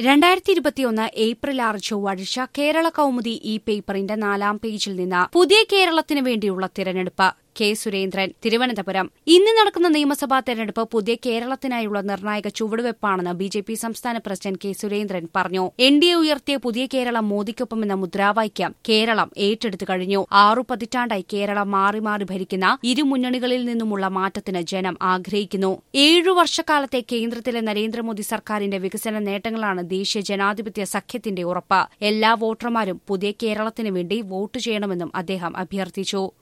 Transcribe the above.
രണ്ടായിരത്തി ഇരുപത്തിയൊന്ന് ഏപ്രിൽ ആറ് ചൊവ്വാഴ്ച കേരള കൗമുദി ഈ പേപ്പറിന്റെ നാലാം പേജിൽ നിന്ന് പുതിയ കേരളത്തിന് വേണ്ടിയുള്ള തിരഞ്ഞെടുപ്പ് കെ സുരേന്ദ്രൻ തിരുവനന്തപുരം ഇന്ന് നടക്കുന്ന നിയമസഭാ തെരഞ്ഞെടുപ്പ് പുതിയ കേരളത്തിനായുള്ള നിർണായക ചുവടുവെപ്പാണെന്ന് ബി ജെ പി സംസ്ഥാന പ്രസിഡന്റ് കെ സുരേന്ദ്രൻ പറഞ്ഞു എൻ ഡി എ ഉയർത്തിയ പുതിയ കേരളം മോദിക്കൊപ്പം എന്ന മുദ്രാവാക്യം കേരളം ഏറ്റെടുത്തു കഴിഞ്ഞു ആറു പതിറ്റാണ്ടായി കേരളം മാറി മാറി ഭരിക്കുന്ന ഇരു മുന്നണികളിൽ നിന്നുമുള്ള മാറ്റത്തിന് ജനം ആഗ്രഹിക്കുന്നു ഏഴു വർഷക്കാലത്തെ കേന്ദ്രത്തിലെ നരേന്ദ്രമോദി സർക്കാരിന്റെ വികസന നേട്ടങ്ങളാണ് ദേശീയ ജനാധിപത്യ സഖ്യത്തിന്റെ ഉറപ്പ് എല്ലാ വോട്ടർമാരും പുതിയ കേരളത്തിന് വേണ്ടി വോട്ട് ചെയ്യണമെന്നും അദ്ദേഹം അഭ്യർത്ഥിച്ചു